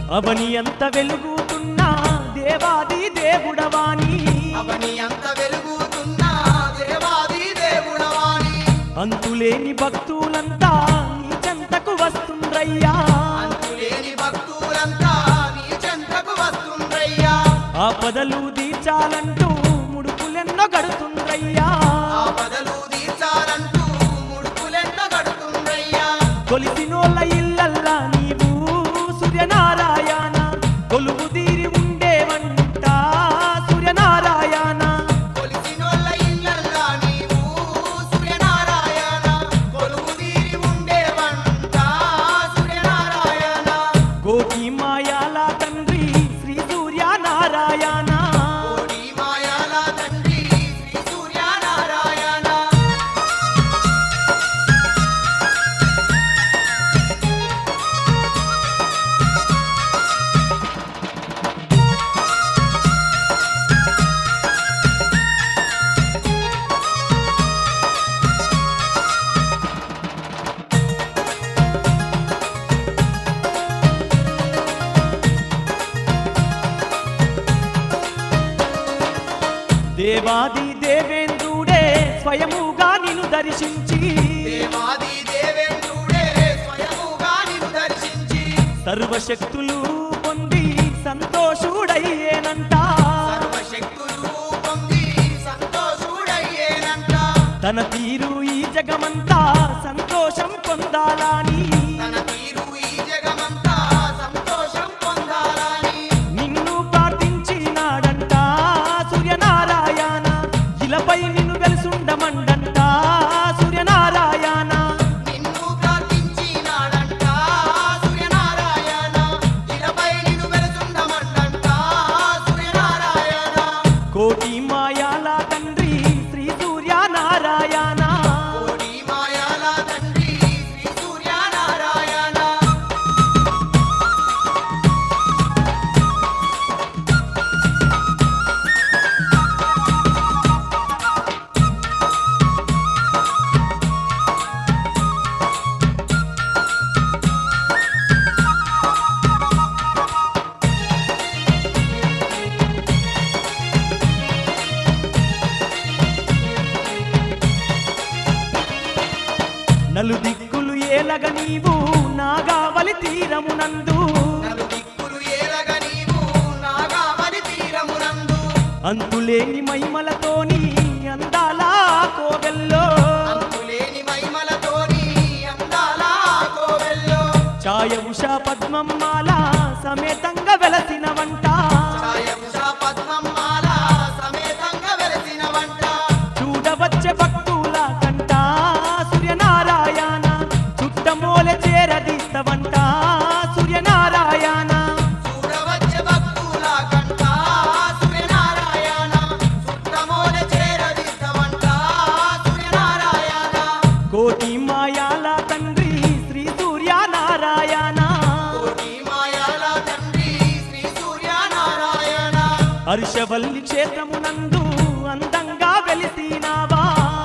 అవని అంత వెలుగుతున్నా దేవాది దేవుడవాని అవని అంత వెలుగుతున్నా దేవాది దేవుడవాని అంతులేని భక్తులంతా నీ చెంతకు వస్తుండ్రయ్యా అంతులేని భక్తులంతా నీ చెంతకు వస్తుండ్రయ్యా ఆపదలు తీర్చాలంటూ ముడుపులెన్నో గడుతుండ్రయ్యా ఆపదలు తీర్చాలంటూ ముడుపులెంట గడుతుండ్రయ్యా కొలిసినోళ్ళ ఇల్లల్లా నీవు సూర్యనారాయణ కొలువు తీరి ఉండేవంట సూర్యనారాయణ కొలిసినోళ్ళ ఇళ్ళల్లా నీవు సూర్యనారాయణ కొలువు తీరి ఉండేవంట సూర్యనారాయణ కోటి మాయాల తండ్రి శ్రీ సూర్యనారాయణ కోడి మాయాల తండ్రి శ్రీ సూర్యనారాయణ దేవాది దేవేంద్రుడే స్వయముగా నిన్ను దర్శించి దేవాది దేవేంద్రుడే స్వయముగా నిన్ను దర్శించి సర్వశక్తులు పొంది సంతోషుడయ్యేనంట సర్వశక్తులు పొంది సంతోషుడయ్యేనంట తన తీరు ఈ జగమంతా సంతోషం పొందాలని తన తీరు ఈ జగమంతా సంతోషం పొందాలని నిన్ను ప్రార్థించినాడంట సూర్యనారాయణ ఇలపై నిన్ను వెలుసుండమండంట సూర్యనారాయణ నిన్ను ప్రార్థించినాడంట సూర్యనారాయణ ఇలపై నిన్ను వెలుచుండమండంట సూర్యనారాయణ కోటి మాయాల తండ్రి శ్రీ సూర్యనారాయణ కోడి మాయాల తండ్రి శ్రీ సూర్యనారాయణ నలు దిక్కులు ఏలగ నీవు నాగావలి తీరమునందు నలు దిక్కులు ఏలగ నీవు నాగావలి తీరమునందు అంతులేని మహిమలతోని అందాల కోవెల్లో అంతులేని మహిమలతోని అందాల కోవెల్లో ఛాయ ఉషా పద్మమ్మాల సమేతంగా వెలసిన వంట ఛాయముష పద్మమాల సమేతంగా వెలసిన వంట చూడవచ్చే భక్తుల కంట సూర్యనారాయణ చుట్టమూల చేరదీస్తవంట సూర్యనారాయణ చూడవచ్చే భక్తుల కంట సూర్యనారాయణ సుట్టమోల చేరదీస్తవంట సూర్యనారాయణ కోటి మాయాల తండ్రి శ్రీ సూర్యనారాయణ కోటి మాయాల తండ్రి శ్రీ సూర్యనారాయణ హర్షవల్లి క్షేత్రమునందు అందంగా వెలిసినావా